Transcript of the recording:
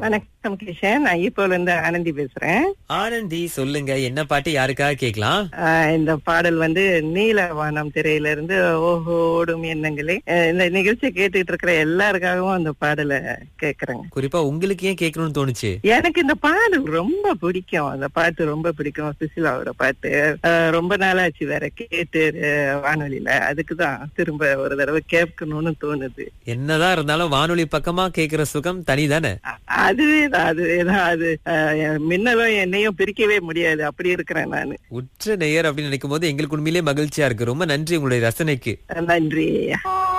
வணக்கம் கிஷன் நான் ஈப்போல இருந்து ஆனந்தி பேசுறேன் ஆனந்தி சொல்லுங்க என்ன பாட்டு யாருக்காக கேக்கலாம் ஆஹ் இந்த பாடல் வந்து நீலவானம் திரையில இருந்து ஓஹோ ஓடும் எண்ணங்களே ஆஹ் இந்த நிகழ்ச்சியை கேட்டுட்டு இருக்கிற எல்லாருக்காகவும் அந்த பாடலை கேக்குறேங்க குறிப்பா உங்களுக்கு ஏன் கேட்கணும்னு தோணுச்சு எனக்கு இந்த பாடல் ரொம்ப பிடிக்கும் அந்த பாட்டு ரொம்ப பிடிக்கும் சுசிலாவோட பாட்டு ஆஹ் ரொம்ப நாளாச்சு வேற கேட்டு ஆஹ் வானொலியில அதுக்குதான் திரும்ப ஒரு தடவை கேட்கணும்னு தோணுது என்னதான் இருந்தாலும் வானொலி பக்கமா கேக்குற சுகம் தனிதானே அ- அதுவேதான் அதுவேதான் அது ஆஹ் என் மின்னலும் என்னையும் பிரிக்கவே முடியாது அப்படி இருக்கிறேன் நானு உற்ற நேயர் அப்படின்னு நினைக்கும் போது எங்களுக்கு உண்மையிலேயே மகிழ்ச்சியா இருக்கு ரொம்ப நன்றி உங்களுடைய ரசனைக்கு நன்றி